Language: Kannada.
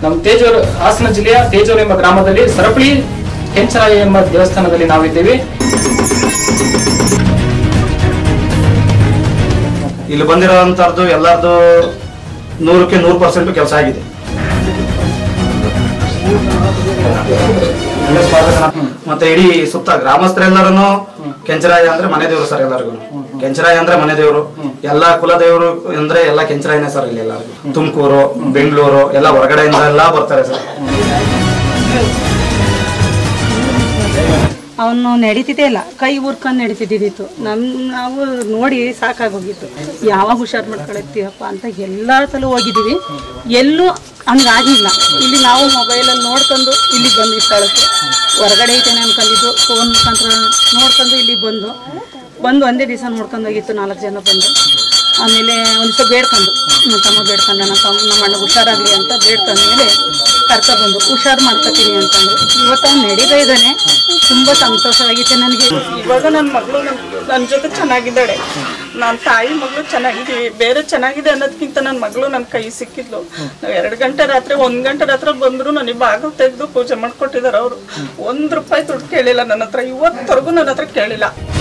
ನಮ್ಮ ತೇಜೂರು ಹಾಸನ ಜಿಲ್ಲೆಯ ತೇಜೂರು ಎಂಬ ಗ್ರಾಮದಲ್ಲಿ ಸರಪಳಿ ಕೆಂಚರಾಯ ಎಂಬ ದೇವಸ್ಥಾನದಲ್ಲಿ ನಾವಿದ್ದೀವಿ ಇಲ್ಲಿ ಬಂದಿರೋಂಥದ್ದು ಎಲ್ಲರದು ನೂರಕ್ಕೆ ನೂರು ಪರ್ಸೆಂಟ್ ಕೆಲಸ ಆಗಿದೆ ಮತ್ತೆ ಇಡೀ ಸುತ್ತ ಗ್ರಾಮಸ್ಥರೆಲ್ಲರೂ ಕೆಂಚರಾಯ ಅಂದ್ರೆ ಮನೆ ದೇವರು ಸರ್ ಎಲ್ಲರಿಗೂ ಕೆಂಚರಾಯ ಅಂದ್ರೆ ಮನೆ ದೇವರು ಎಲ್ಲಾ ಕುಲದೇವರು ಅಂದ್ರೆ ಎಲ್ಲ ಕೆಂಚರಾಯನೇ ಸರ್ ಇಲ್ಲಿ ಎಲ್ಲರಿಗೂ ತುಮಕೂರು ಬೆಂಗಳೂರು ಎಲ್ಲ ಹೊರಗಡೆಯಿಂದ ಎಲ್ಲ ಬರ್ತಾರೆ ಸರ್ ಅವನು ನಡೀತಿದ್ದೇ ಇಲ್ಲ ಕೈ ಊರ್ಕೊಂಡು ನಡೀತಿದ್ದಿತ್ತು ನಮ್ ನಾವು ನೋಡಿ ಸಾಕಾಗೋಗಿತ್ತು ಯಾವಾಗ ಹುಷಾರು ಮಾಡ್ಕೊಳತ್ತೀವಪ್ಪ ಅಂತ ಎಲ್ಲ ಸಲ ಹೋಗಿದ್ದೀವಿ ಎಲ್ಲೂ ಹಂಗಾಗಿಲ್ಲ ಇಲ್ಲಿ ನಾವು ಮೊಬೈಲಲ್ಲಿ ನೋಡ್ಕೊಂಡು ಇಲ್ಲಿಗೆ ಬಂದ್ವಿ ಸ್ಥಳಕ್ಕೆ ಹೊರಗಡೆ ಐತೇನೆ ಅನ್ಕೊಂಡಿದ್ದು ಫೋನ್ ಮುಖಾಂತರ ನೋಡ್ಕೊಂಡು ಇಲ್ಲಿಗೆ ಬಂದು ಬಂದು ಒಂದೇ ದಿವಸ ನೋಡ್ಕೊಂಡು ಹೋಗಿತ್ತು ನಾಲ್ಕು ಜನ ಬಂದು ಆಮೇಲೆ ಒಂದು ದಿವಸ ಬೇಡ್ಕೊಂಡು ನಮ್ಮ ತಮ್ಮ ಬೇಡ್ಕೊಂಡ ನಮ್ಮ ತಮ್ಮ ನಮ್ಮ ಅಣ್ಣ ಹುಷಾರಾಗಲಿ ಅಂತ ಬೇಡ್ಕೊಂಡ್ಮೇಲೆ ಕರ್ಕೊ ಬಂದು ಹುಷಾರು ಮಾಡ್ಕೊತೀನಿ ಅಂತಂದ್ರು ಇವತ್ತು ಅವ್ನು ನಡೀತಾ ಇದ್ದಾನೆ ತುಂಬಾ ಸಂತೋಷವಾಗಿದೆ ನನಗೆ ಇವಾಗ ನನ್ನ ಮಗಳು ನನ್ನ ಜೊತೆ ಚೆನ್ನಾಗಿದ್ದಾಳೆ ನನ್ನ ತಾಯಿ ಮಗಳು ಚೆನ್ನಾಗಿದ್ದೀವಿ ಬೇರೆ ಚೆನ್ನಾಗಿದೆ ಅನ್ನೋದಕ್ಕಿಂತ ನನ್ನ ಮಗಳು ನನ್ನ ಕೈ ಸಿಕ್ಕಿದ್ಲು ನಾವು ಎರಡು ಗಂಟೆ ರಾತ್ರಿ ಒಂದ್ ಗಂಟೆ ರಾತ್ರಿ ಬಂದ್ರು ನನಗೆ ಬಾಗಿಲು ತೆಗೆದು ಪೂಜೆ ಮಾಡ್ಕೊಟ್ಟಿದ್ದಾರೆ ಅವರು ಒಂದ್ ರೂಪಾಯಿ ದುಡ್ಡು ಕೇಳಿಲ್ಲ ನನ್ನ ಹತ್ರ ಇವತ್ತವರೆಗೂ ನನ್ನ ಹತ್ರ ಕೇಳಿಲ್ಲ